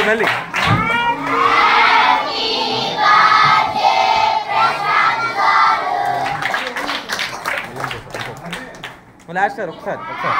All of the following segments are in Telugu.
మళ్ళీ లాస్ట్ సార్ ఒకసారి ఒకసారి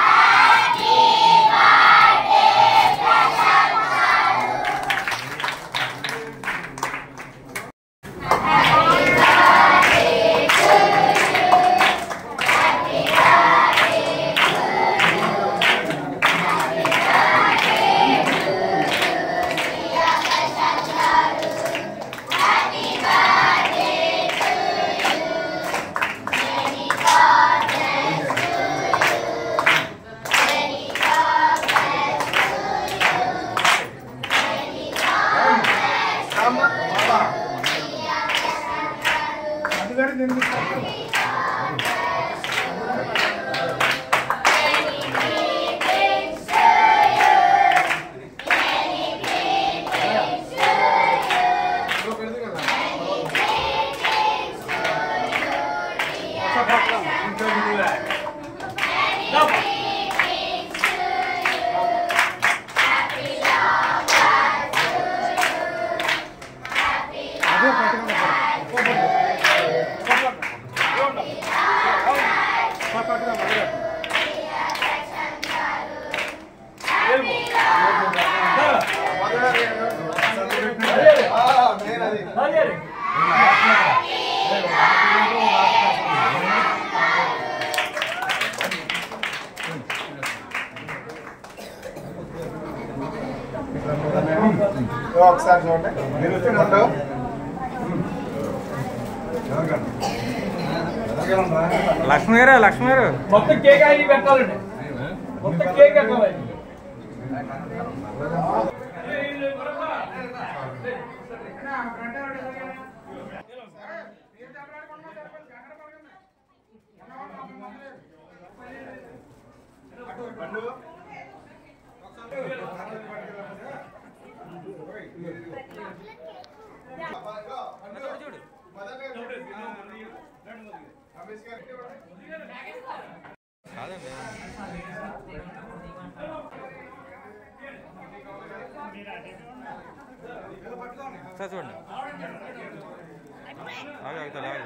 ఒకసారి చూడండి మీరు ఫోటో లక్ష్మి గారు లక్ష్మి గారు మొత్తం కేక్ ఐడి పెట్టాలండి మొత్తం కేక్ పెట్టాలి సార్ చూడండి ఆగు ఆగుతా ఆగు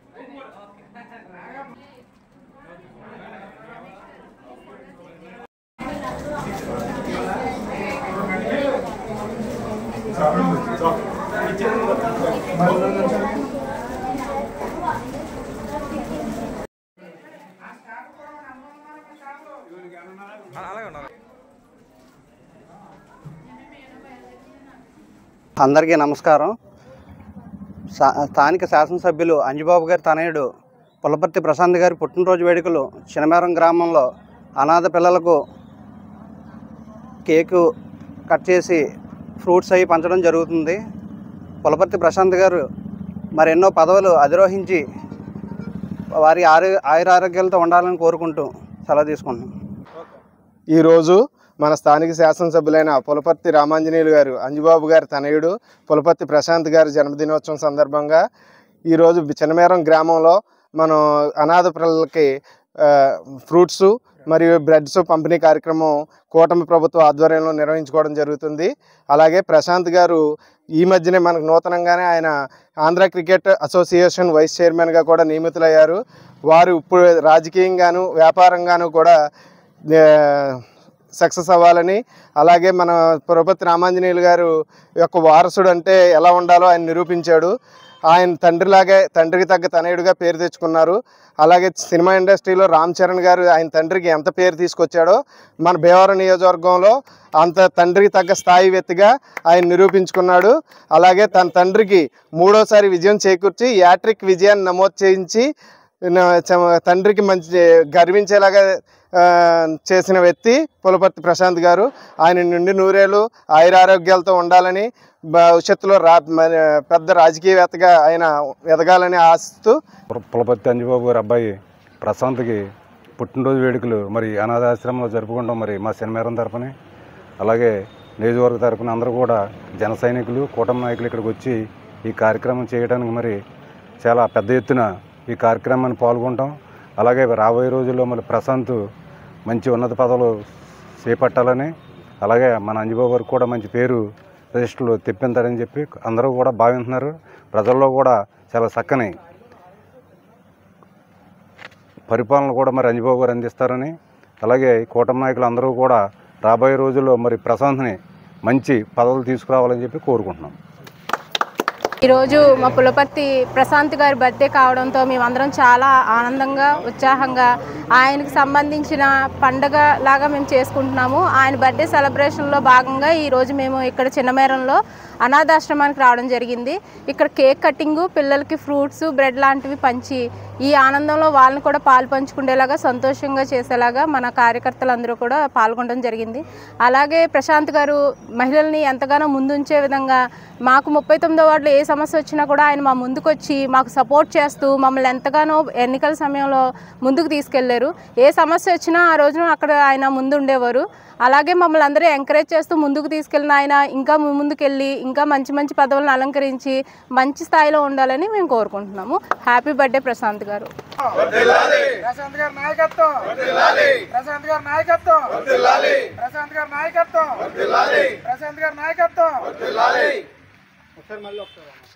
అలా- అలాగే ఉన్నారు అందరికీ నమస్కారం సా- స్థానిక శాసనసభ్యులు అంజుబాబు గారి తనయుడు పులపర్తి ప్రశాంత్ గారి పుట్టినరోజు వేడుకలు చినమేరం గ్రామంలో అనాథ పిల్లలకు కేకు కట్ చేసి ఫ్రూట్స్ అవి పంచడం జరుగుతుంది పులపర్తి ప్రశాంత్ గారు మరెన్నో పదవులు అధిరోహించి వారి ఆరు ఆయురారోగ్యాలతో ఉండాలని కోరుకుంటూ సెలవు తీసుకుంటున్నాం ఈరోజు మన స్థానిక శాసనసభ్యులైన పులపర్తి రామాంజనేయులు గారు అంజుబాబు గారి తనయుడు పులపర్తి ప్రశాంత్ గారి జన్మదినోత్సవం సందర్భంగా ఈరోజు చిన్నమేరం గ్రామంలో మనం అనాథ పిల్లలకి ఆ, ఫ్రూట్స్ మరియు బ్రెడ్స్ పంపిణీ కార్యక్రమం కూటమి ప్రభుత్వ ఆధ్వర్యంలో నిర్వహించుకోవడం జరుగుతుంది అలాగే ప్రశాంత్ గారు ఈ మధ్యనే మనకు నూతనంగానే ఆయన ఆంధ్ర క్రికెట్ అసోసియేషన్ వైస్ చైర్మన్గా కూడా నియమితులయ్యారు వారు ఇప్పుడు రాజకీయంగాను వ్యాపారంగాను కూడా ఆ, సక్సెస్ అవ్వాలని అలాగే మన పురపతి రామాంజనేయులు గారు యొక్క వారసుడు అంటే ఎలా ఉండాలో ఆయన నిరూపించాడు ఆయన తండ్రిలాగే తండ్రికి తగ్గ తనయుడిగా పేరు తెచ్చుకున్నారు అలాగే సినిమా ఇండస్ట్రీలో రామ్ చరణ్ గారు ఆయన తండ్రికి ఎంత పేరు తీసుకొచ్చాడో మన భీమవరం నియోజకవర్గంలో అంత తండ్రికి తగ్గ స్థాయి వ్యక్తిగా ఆయన నిరూపించుకున్నాడు అలాగే తన తండ్రికి మూడోసారి విజయం చేకూర్చి యాట్రిక్ విజయాన్ని నమోదు చేయించి నా- చ- తండ్రికి మంచి గర్వించేలాగా ఆ, చేసిన వ్యక్తి పులపర్తి ప్రశాంత్ గారు ఆయన నుండి నూరేళ్ళు ఆయురారోగ్యాలతో ఉండాలని భవిష్యత్తులో రా మన పెద్ద రాజకీయవేత్తగా ఆయన ఎదగాలని ఆశిస్తూ పుల- పులపర్తి అంజబాబు గారి అబ్బాయి ప్రశాంత్కి పుట్టినరోజు వేడుకలు మరి అనాథాశ్రమంలో జరుపుకుంటాం మరి మా సినిమేరం తరపున అలాగే నియోజకవర్గ తరపున అందరూ కూడా జన సైనికులు కూటమి నాయకులు ఇక్కడికి వచ్చి ఈ కార్యక్రమం చేయడానికి మరి చాలా పెద్ద ఎత్తున ఈ కార్యక్రమాన్ని పాల్గొంటాం అలాగే రాబోయే రోజుల్లో మరి ప్రశాంత్ మంచి ఉన్నత పదవులు చేపట్టాలని అలాగే మన అంజబాబు గారికి కూడా మంచి పేరు ప్రతిష్టలు తెప్పింతారని చెప్పి అందరూ కూడా భావిస్తున్నారు ప్రజల్లో కూడా చాలా చక్కని పరిపాలన కూడా మరి అంజబాబు గారు అందిస్తారని అలాగే ఈ కూటమి నాయకులు అందరూ కూడా రాబోయే రోజుల్లో మరి ప్రశాంత్ని మంచి పదవులు తీసుకురావాలని చెప్పి కోరుకుంటున్నాం ఈరోజు మా పులపర్తి ప్రశాంత్ గారి బర్త్డే కావడంతో మేమందరం చాలా ఆనందంగా ఉత్సాహంగా ఆయనకు సంబంధించిన పండగ లాగా మేము చేసుకుంటున్నాము ఆయన బర్త్డే సెలబ్రేషన్లో భాగంగా ఈరోజు మేము ఇక్కడ చిన్నమేరంలో అనాథాశ్రమానికి రావడం జరిగింది ఇక్కడ కేక్ కటింగు పిల్లలకి ఫ్రూట్స్ బ్రెడ్ లాంటివి పంచి ఈ ఆనందంలో వాళ్ళని కూడా పాలు పంచుకునేలాగా సంతోషంగా చేసేలాగా మన కార్యకర్తలందరూ కూడా పాల్గొనడం జరిగింది అలాగే ప్రశాంత్ గారు మహిళల్ని ఎంతగానో ముందుంచే విధంగా మాకు ముప్పై తొమ్మిదో వార్డులో ఏ సమస్య వచ్చినా కూడా ఆయన మా ముందుకు వచ్చి మాకు సపోర్ట్ చేస్తూ మమ్మల్ని ఎంతగానో ఎన్నికల సమయంలో ముందుకు తీసుకెళ్లారు ఏ సమస్య వచ్చినా ఆ రోజున అక్కడ ఆయన ముందు ఉండేవారు అలాగే మమ్మల్ని అందరూ ఎంకరేజ్ చేస్తూ ముందుకు తీసుకెళ్ళిన ఆయన ఇంకా ముందుకెళ్ళి ఇంకా మంచి మంచి పదవులను అలంకరించి మంచి స్థాయిలో ఉండాలని మేము కోరుకుంటున్నాము హ్యాపీ బర్త్డే ప్రశాంత్ గారు ప్రశాంత్ గారి నాయకత్వం ప్రశాంత్ గారి నాయకత్వం ప్రశాంత్ గారి నాయకత్వం ప్రశాంత్ గారి నాయకత్వం